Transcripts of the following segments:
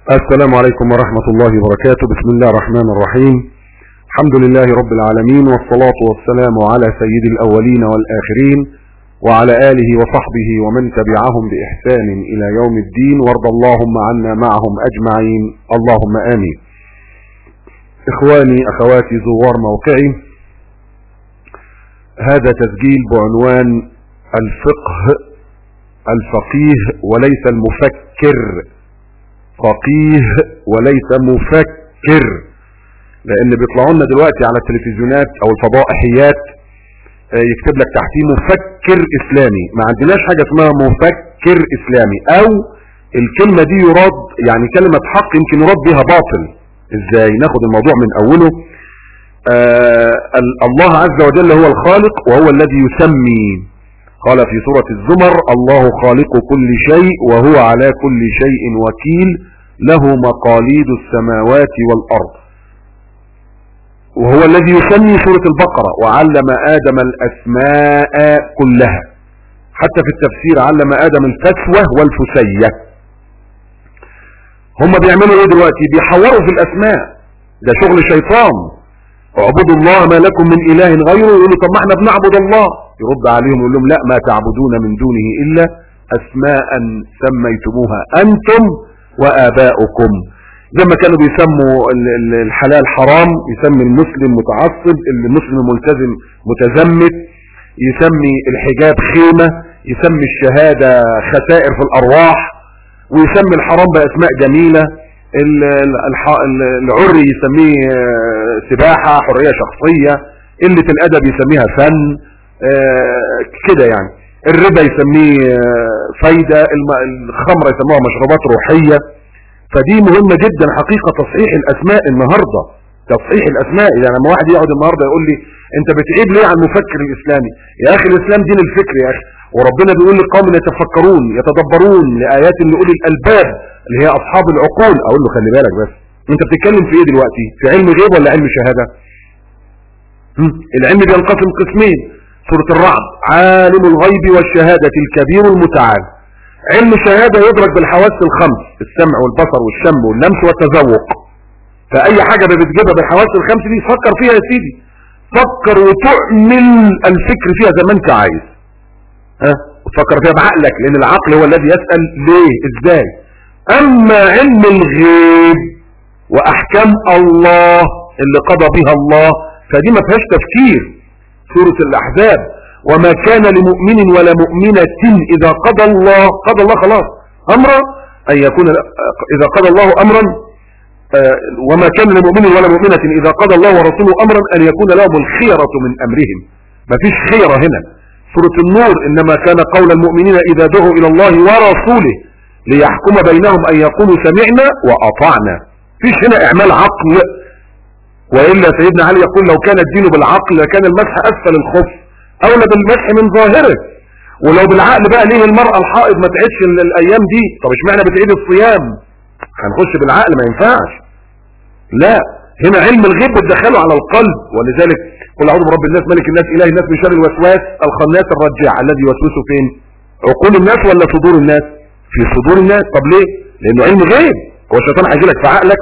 السلام عليكم ورحمة الله وبركاته بسم الله الرحمن الرحيم الحمد لله رب العالمين والصلاة والسلام على سيد الأولين والآخرين وعلى آله وصحبه ومن تبعهم بإحسان إلى يوم الدين وارض اللهم عنا معهم أجمعين اللهم آمين إخواني أخواتي زوار موقعي هذا تسجيل بعنوان الفقه الفقيه وليس المفكر فقيه وليس مفكر لان بيطلعوا لنا دلوقتي على التلفزيونات او الفضائحيات يكتب لك تحتيه مفكر اسلامي ما عندناش حاجة اسمها مفكر اسلامي او الكلمة دي يراد يعني كلمة حق يمكن يراد بها باطل ازاي ناخد الموضوع من اوله آه الله عز وجل هو الخالق وهو الذي يسمي قال في سورة الزمر الله خالق كل شيء وهو على كل شيء وكيل له مقاليد السماوات والأرض وهو الذي يسمي سورة البقرة وعلم آدم الأسماء كلها حتى في التفسير علم آدم الفتوى والفسية هم بيعملوا ايه دلوقتي بيحوروا في الأسماء ده شغل شيطان اعبدوا الله ما لكم من إله غيره يقولوا طب ما احنا بنعبد الله يرد عليهم يقول لهم لا ما تعبدون من دونه إلا أسماء سميتموها أنتم وآباؤكم زي ما كانوا بيسموا الحلال حرام يسمي المسلم متعصب المسلم ملتزم متزمت يسمي الحجاب خيمة يسمي الشهادة خسائر في الأرواح ويسمي الحرام بأسماء جميلة العري يسميه سباحة حرية شخصية قلة الأدب يسميها فن كده يعني الربا يسميه فايدة الخمرة يسموها مشروبات روحية فدي مهمة جدا حقيقة تصحيح الاسماء النهاردة تصحيح الاسماء يعني لما واحد يقعد النهاردة يقول لي انت بتعيب ليه عن المفكر الاسلامي يا اخي الاسلام دين الفكر يا اخي وربنا بيقول لقوم يتفكرون يتدبرون لآيات لأولي الألباب اللي هي أصحاب العقول أقول له خلي بالك بس أنت بتتكلم في إيه دلوقتي في علم غيب ولا علم شهادة العلم بينقسم قسمين سورة الرعد عالم الغيب والشهادة الكبير المتعال علم الشهادة يدرك بالحواس الخمس السمع والبصر والشم واللمس والتذوق فأي حاجة بتجيبها بالحواس الخمس دي فكر فيها يا سيدي فكر وتعمل الفكر فيها زي ما انت عايز ها وتفكر فيها بعقلك لأن العقل هو الذي يسأل ليه ازاي أما علم الغيب وأحكام الله اللي قضى بها الله فدي ما فيهاش تفكير سورة الأحزاب وما كان لمؤمن ولا مؤمنة إذا قضى الله قضى الله خلاص أمرا أن يكون إذا قضى الله أمرا وما كان لمؤمن ولا مؤمنة إذا قضى الله ورسوله أمرا أن يكون لهم الخيرة من أمرهم ما فيش خيرة هنا سورة النور إنما كان قول المؤمنين إذا دعوا إلى الله ورسوله ليحكم بينهم أن يقولوا سمعنا وأطعنا فيش هنا إعمال عقل وإلا سيدنا علي يقول لو كان الدين بالعقل لكان المسح أسفل الخف أولى بالمسح من ظاهره ولو بالعقل بقى ليه المرأة الحائض ما تعيدش الأيام دي طب اشمعنى بتعيد الصيام هنخش بالعقل ما ينفعش لا هنا علم الغيب بتدخله على القلب ولذلك قل أعوذ برب الناس ملك الناس إله الناس من شر الوسواس الخناس الرجاع الذي يوسوس فين عقول الناس ولا صدور الناس في صدور الناس طب ليه لأنه علم غيب هو الشيطان هيجي لك في عقلك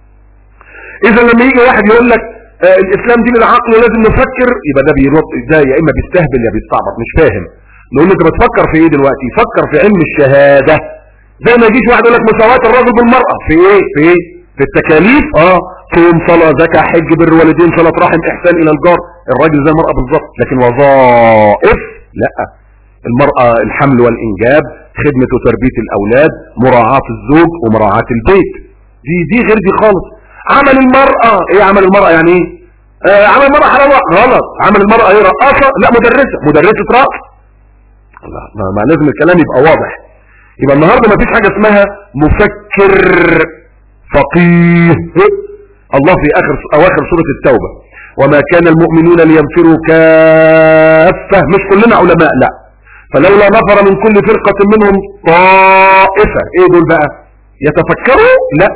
إذا لما يجي واحد يقول لك آه الاسلام دين العقل ولازم نفكر يبقى ده بيرد ده يا اما بيستهبل يا بيستعبط مش فاهم نقول له انت بتفكر في ايه دلوقتي فكر في علم الشهاده زي ما يجيش واحد يقول لك مساواه الرجل بالمراه في ايه في ايه في التكاليف اه صوم صلاه زكاه حج بر والدين صلاه رحم احسان الى الجار الراجل زي المراه بالظبط لكن وظائف لا المراه الحمل والانجاب خدمه وتربيه الاولاد مراعاه الزوج ومراعاه البيت دي دي غير دي خالص عمل المرأة ايه عمل المرأة يعني ايه آه عمل المرأة حلال غلط عمل المرأة ايه رقاصة لا مدرسة مدرسة رقص الله ما, ما لازم الكلام يبقى واضح يبقى النهاردة ما فيش حاجة اسمها مفكر فقيه الله في اخر اواخر سورة التوبة وما كان المؤمنون لينفروا كافة مش كلنا علماء لا فلولا نفر من كل فرقة منهم طائفة ايه دول بقى يتفكروا لا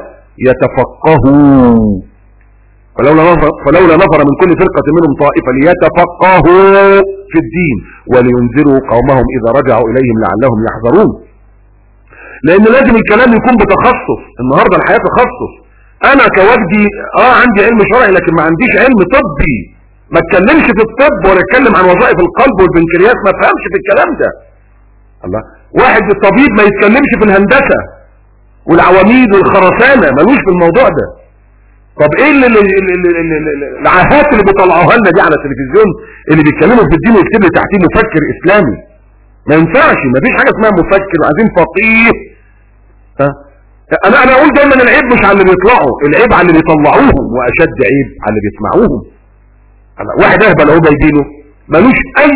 يتفقهوا فلولا نفر, فلولا نفر من كل فرقة منهم طائفة ليتفقهوا في الدين ولينذروا قومهم إذا رجعوا إليهم لعلهم يحذرون لان لازم الكلام يكون بتخصص النهاردة الحياة تخصص انا كوجدي اه عندي علم شرعي لكن ما عنديش علم طبي ما اتكلمش في الطب ولا اتكلم عن وظائف القلب والبنكرياس ما فهمش في الكلام ده الله واحد الطبيب ما يتكلمش في الهندسة والعواميد والخرسانة ملوش في الموضوع ده طب ايه اللي اللي اللي اللي اللي العاهات اللي بيطلعوها لنا دي على التلفزيون اللي بيتكلموا في الدين ويكتب لي تحتيه مفكر اسلامي ما ينفعش ما فيش حاجه اسمها مفكر وعايزين فقيه ها انا انا اقول دايما العيب مش على اللي بيطلعوا العيب على اللي بيطلعوهم واشد عيب على اللي بيسمعوهم أنا واحد اهبل اهو جايبينه ملوش اي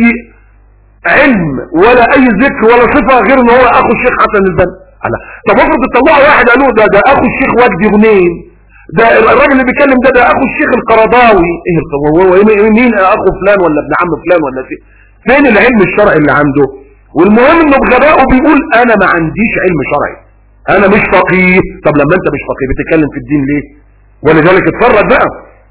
علم ولا اي ذكر ولا صفه غير ان هو اخو الشيخ حسن البنا أنا طب افرض تطلعوا واحد قالوا ده ده اخو الشيخ وجدي غنيم ده الراجل اللي بيتكلم ده ده اخو الشيخ القرضاوي ايه القرضاوي مين اخو فلان ولا ابن عم فلان ولا فين فين العلم الشرعي اللي عنده والمهم انه بغبائه بيقول انا ما عنديش علم شرعي انا مش فقيه طب لما انت مش فقيه بتتكلم في الدين ليه ولذلك اتفرج بقى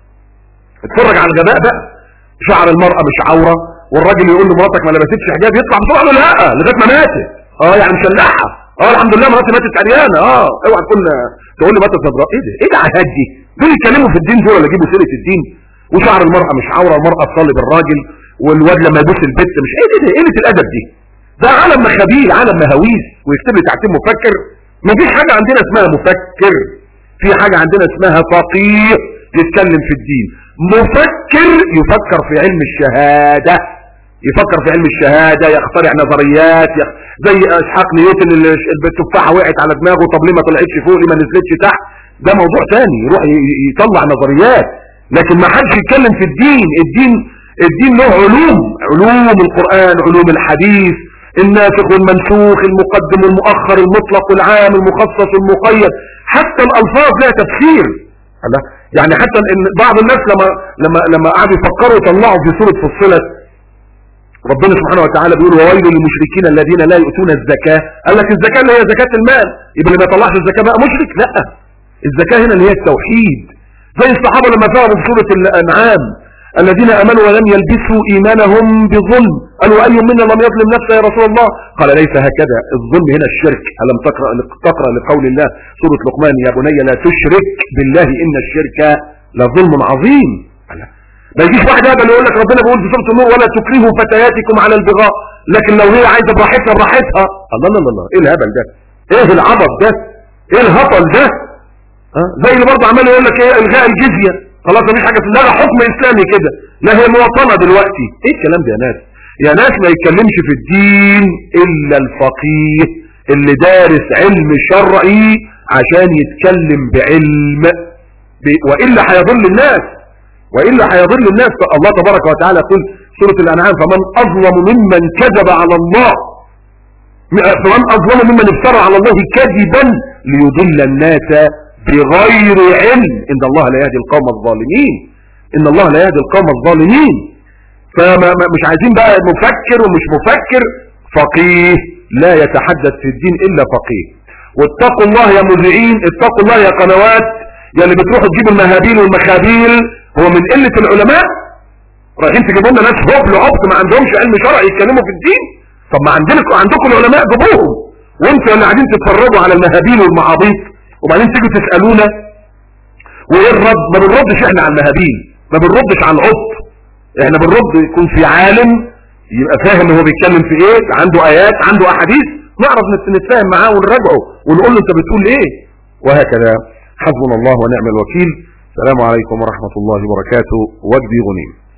اتفرج على الغباء بقى شعر المرأة مش عورة والراجل يقول لمراتك ما لبستش حجاب يطلع بسرعة له لا لغايه ما ماتت اه يعني مشلحها اه الحمد لله مراتي ماتت عريانه اه اوعى تكون تقول لي ماتت صدراء ايه ده ايه ده عهاد دي دول يتكلموا في الدين دول ولا يجيبوا سيره الدين وشعر المرأة مش عورة المرأة تصلي بالراجل والواد لما يبوس البت مش ايه ده قله الادب دي ده عالم مخابيل عالم مهاويس ويكتب لي تحتيه مفكر مفيش حاجة عندنا اسمها مفكر في حاجة عندنا اسمها فقيه يتكلم في الدين مفكر يفكر في علم الشهادة يفكر في علم الشهادة يخترع نظريات يخ... زي اسحاق نيوتن اللي التفاحة وقعت على دماغه طب ليه ما طلعتش فوق ليه ما نزلتش تحت ده موضوع تاني يروح يطلع نظريات لكن ما حدش يتكلم في الدين الدين الدين له علوم علوم القرآن علوم الحديث الناسخ والمنسوخ المقدم والمؤخر المطلق والعام المخصص المقيد حتى الألفاظ لها تفسير يعني حتى إن بعض الناس لما لما لما قعدوا يفكروا يطلعوا في سورة فصلت ربنا سبحانه وتعالى بيقول وويل للمشركين الذين لا يؤتون الزكاة قال لك الزكاة اللي هي زكاة المال يبقى اللي ما يطلعش الزكاة بقى مشرك لا الزكاة هنا اللي هي التوحيد زي الصحابة لما فهموا في سورة الأنعام الذين امنوا ولم يلبسوا ايمانهم بظلم قالوا اي منا لم يظلم نفسه يا رسول الله قال ليس هكذا الظلم هنا الشرك الم تقرا تقرا لقول الله سوره لقمان يا بني لا تشرك بالله ان الشرك لظلم عظيم ما يجيش واحد هذا اللي يقول لك ربنا بيقول في سوره النور ولا تكرهوا فتياتكم على البغاء لكن لو هي عايزه براحتها براحتها الله الله الله ايه الهبل ده ايه العبط ده ايه الهطل ده ها زي اللي برضه عمال يقول لك ايه الغاء الجزيه خلاص مفيش حاجه في لها حكم اسلامي كده لا هي مواطنه دلوقتي ايه الكلام ده يا ناس يا ناس ما يتكلمش في الدين الا الفقيه اللي دارس علم شرعي عشان يتكلم بعلم والا هيضل الناس والا هيضل الناس الله تبارك وتعالى يقول سوره الانعام فمن اظلم ممن كذب على الله فمن اظلم ممن افترى على الله كذبا ليضل الناس بغير علم ان الله لا يهدي القوم الظالمين ان الله لا يهدي القوم الظالمين فمش عايزين بقى مفكر ومش مفكر فقيه لا يتحدث في الدين الا فقيه واتقوا الله يا مذيعين اتقوا الله يا قنوات يا اللي بتروحوا تجيبوا المهابيل والمخابيل هو من قلة العلماء رايحين تجيبوا لنا ناس هبل عبط ما عندهمش علم شرعي يتكلموا في الدين طب ما عندكم عندكم العلماء جيبوهم وانتوا اللي قاعدين تتفرجوا على المهابيل والمعابيط وبعدين تيجوا تسألونا وايه الرد ما بنردش احنا على المهابيل ما بنردش على العط احنا بنرد يكون في عالم يبقى فاهم هو بيتكلم في ايه عنده ايات عنده احاديث نعرف نتفاهم معاه ونراجعه ونقول له انت بتقول ايه وهكذا حسبنا الله ونعم الوكيل السلام عليكم ورحمة الله وبركاته وجدي غنيم